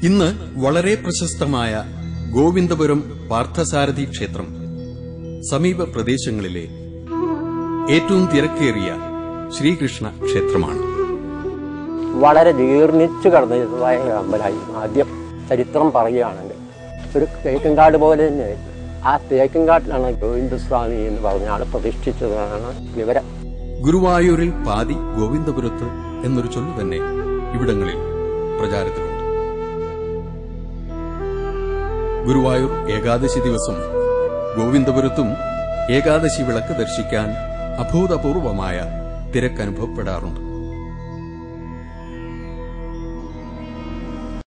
ഇന്ന് വളരെ പ്രശസ്തമായ ഗോവിന്ദപുരം പാർത്ഥസാരഥി ക്ഷേത്രം സമീപ പ്രദേശങ്ങളിലെ ഏറ്റവും തിരക്കേറിയ ശ്രീകൃഷ്ണ ക്ഷേത്രമാണ് വളരെ ജീർണിച്ചു കടന്നതായ അമ്പലമായി ആദ്യം ചരിത്രം പറയുകയാണെങ്കിൽ ഒരു തേക്കൻകാട് പോലെ തന്നെയായിരുന്നു ആ തേക്കൻകാട്ടിലാണ് ഗോവിന്ദസ്വാമി എന്ന് പറഞ്ഞ ആൾ പ്രതിഷ്ഠിച്ചതാണ് വിവരം ഗുരുവായൂരിൽ പാതി ഗോവിന്ദപുരത്ത് എന്നൊരു ചൊല്ലു തന്നെ ഇവിടങ്ങളിൽ പ്രചാരത്തിലുണ്ട് ഗുരുവായൂർ ഏകാദശി ദിവസം ഗോവിന്ദപുരത്തും ഏകാദശി വിളക്ക് ദർശിക്കാൻ അഭൂതപൂർവമായ തിരക്കനുഭവപ്പെടാറുണ്ട്